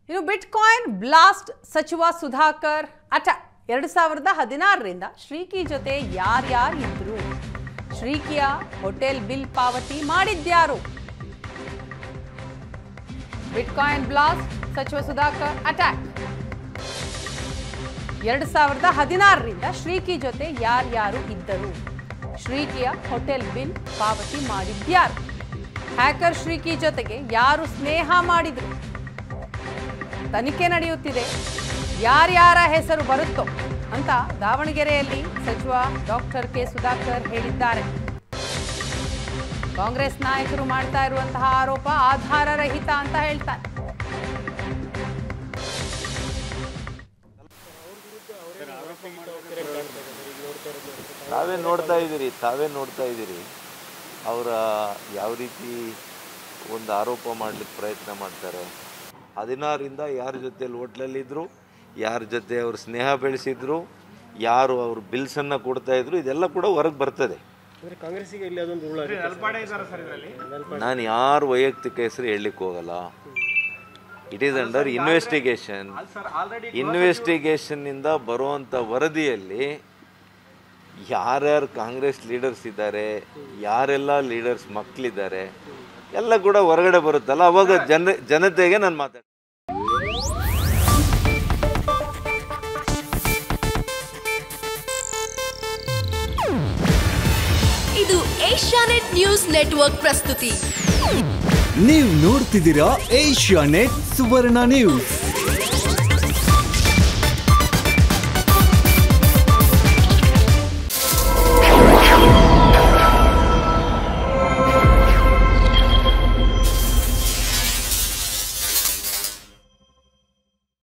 ಇನ್ನು bitcoin blast ಸಚಿವ Sudhakar attack ಎರಡು ಸಾವಿರದ ಹದಿನಾರರಿಂದ ಶ್ರೀಕಿ ಜೊತೆ ಯಾರ್ಯಾರು ಇದ್ರು ಶ್ರೀಕಿಯ ಹೋಟೆಲ್ ಬಿಲ್ ಪಾವತಿ ಮಾಡಿದ್ಯಾರು ಬಿಟ್ಕಾಯಿನ್ ಬ್ಲಾಸ್ಟ್ ಸಚಿವ ಸುಧಾಕರ್ ಅಟ್ಯಾಕ್ ಎರಡು ಸಾವಿರದ ಹದಿನಾರರಿಂದ ಶ್ರೀಕಿ ಜೊತೆ ಯಾರ್ಯಾರು ಇದ್ದರು ಶ್ರೀಕಿಯ ಹೋಟೆಲ್ ಬಿಲ್ ಪಾವತಿ ಮಾಡಿದ್ಯಾರು ಹ್ಯಾಕರ್ ಶ್ರೀಕಿ ಜೊತೆಗೆ ಯಾರು ಸ್ನೇಹ ಮಾಡಿದ್ರು ತನಿಖೆ ನಡೆಯುತ್ತಿದೆ ಯಾರ್ಯಾರ ಹೆಸರು ಬರುತ್ತೋ ಅಂತ ದಾವಣಗೆರೆಯಲ್ಲಿ ಸಚಿವ ಡಾಕ್ಟರ್ ಕೆ ಸುಧಾಕರ್ ಹೇಳಿದ್ದಾರೆ ಕಾಂಗ್ರೆಸ್ ನಾಯಕರು ಮಾಡ್ತಾ ಇರುವಂತಹ ಆರೋಪ ಆಧಾರರಹಿತ ಅಂತ ಹೇಳ್ತಾರೆ ತಾವೇ ನೋಡ್ತಾ ಇದ್ದೀರಿ ತಾವೇ ನೋಡ್ತಾ ಇದ್ದೀರಿ ಅವರ ಯಾವ ರೀತಿ ಒಂದು ಆರೋಪ ಮಾಡ್ಲಿಕ್ಕೆ ಪ್ರಯತ್ನ ಮಾಡ್ತಾರೆ ಹದಿನಾರರಿಂದ ಯಾರ ಜೊತೆಲಿ ಹೋಟ್ಲಲ್ಲಿದ್ದರು ಯಾರ ಜೊತೆ ಅವರು ಸ್ನೇಹ ಬೆಳೆಸಿದ್ರು ಯಾರು ಅವ್ರ ಬಿಲ್ಸನ್ನು ಕೊಡ್ತಾ ಇದ್ರು ಇದೆಲ್ಲ ಕೂಡ ಹೊರಗೆ ಬರ್ತದೆ ಅಂದ್ರೆ ಕಾಂಗ್ರೆಸ್ಸಿಗೆ ಇಲ್ಲಿ ಅದೊಂದು ರೂಲ್ ನಾನು ಯಾರು ವೈಯಕ್ತಿಕ ಹೆಸರು ಹೇಳಲಿಕ್ಕೆ ಹೋಗಲ್ಲ ಇಟ್ ಈಸ್ ಅಂಡರ್ ಇನ್ವೆಸ್ಟಿಗೇಷನ್ ಇನ್ವೆಸ್ಟಿಗೇಷನ್ನಿಂದ ಬರುವಂಥ ವರದಿಯಲ್ಲಿ ಯಾರ್ಯಾರು ಕಾಂಗ್ರೆಸ್ ಲೀಡರ್ಸ್ ಇದ್ದಾರೆ ಯಾರೆಲ್ಲ ಲೀಡರ್ಸ್ ಮಕ್ಕಳಿದ್ದಾರೆ ಎಲ್ಲ ಕೂಡ ಹೊರಗಡೆ ಬರುತ್ತಲ್ಲ ಅವಾಗ ಜನ ಜನತೆಗೆ ನಾನು ಮಾತಾಡ್ತೀನಿ ಇದು ಏಷ್ಯಾನೆಟ್ ನ್ಯೂಸ್ ನೆಟ್ವರ್ಕ್ ಪ್ರಸ್ತುತಿ ನೀವು ನೋಡ್ತಿದ್ದೀರಾ ಏಷ್ಯಾ ನೆಟ್ ಸುವರ್ಣ ನ್ಯೂಸ್